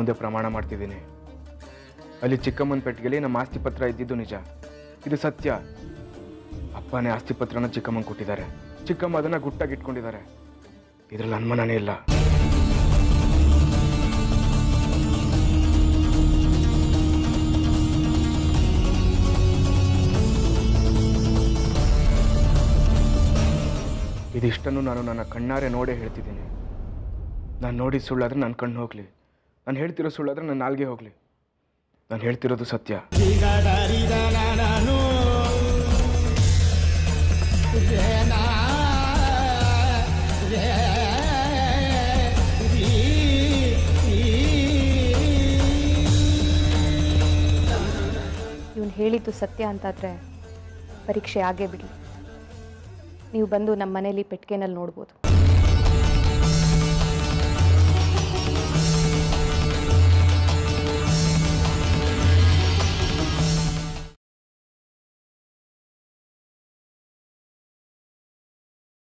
ಮುಂದೆ ಪ್ರಮಾಣ ಮಾಡ್ತಿದ್ದೀನಿ ಅಲ್ಲಿ ಚಿಕ್ಕಮ್ಮನ ಪೆಟ್ಟಿಗೆಲಿ ನಮ್ಮ ಆಸ್ತಿ ಪತ್ರ ಇದ್ದಿದ್ದು ನಿಜ ಇದು ಸತ್ಯ ಅಪ್ಪನೇ ಆಸ್ತಿ ಪತ್ರನ ಚಿಕ್ಕಮ್ಮನ ಕೊಟ್ಟಿದ್ದಾರೆ ಚಿಕ್ಕಮ್ಮ ಅದನ್ನ ಗುಟ್ಟಾಗಿ ಇಟ್ಕೊಂಡಿದ್ದಾರೆ ಇದ್ರಲ್ಲಿ ಅನುಮಾನನೇ ಇಲ್ಲ ಇದಿಷ್ಟನ್ನು ನಾನು ನನ್ನ ಕಣ್ಣಾರೆ ನೋಡೇ ಹೇಳ್ತಿದ್ದೀನಿ ನಾನು ನೋಡಿದ ಸುಳ್ಳಾದ್ರೆ ನನ್ನ ಕಣ್ಣು ಹೋಗಲಿ ನಾನು ಹೇಳ್ತಿರೋ ಸುಳ್ಳಾದ್ರೆ ನನ್ನ ನಾಲ್ಗೆ ಹೋಗಲಿ ನಾನು ಹೇಳ್ತಿರೋದು ಸತ್ಯ ಇವನು ಹೇಳಿದ್ದು ಸತ್ಯ ಅಂತಾದರೆ ಪರೀಕ್ಷೆ ಆಗೇ ಬಿಡಿ ನೀವು ಬಂದು ನಮ್ಮ ಮನೇಲಿ ಪೆಟ್ಟಿಗೆನಲ್ಲಿ ನೋಡ್ಬೋದು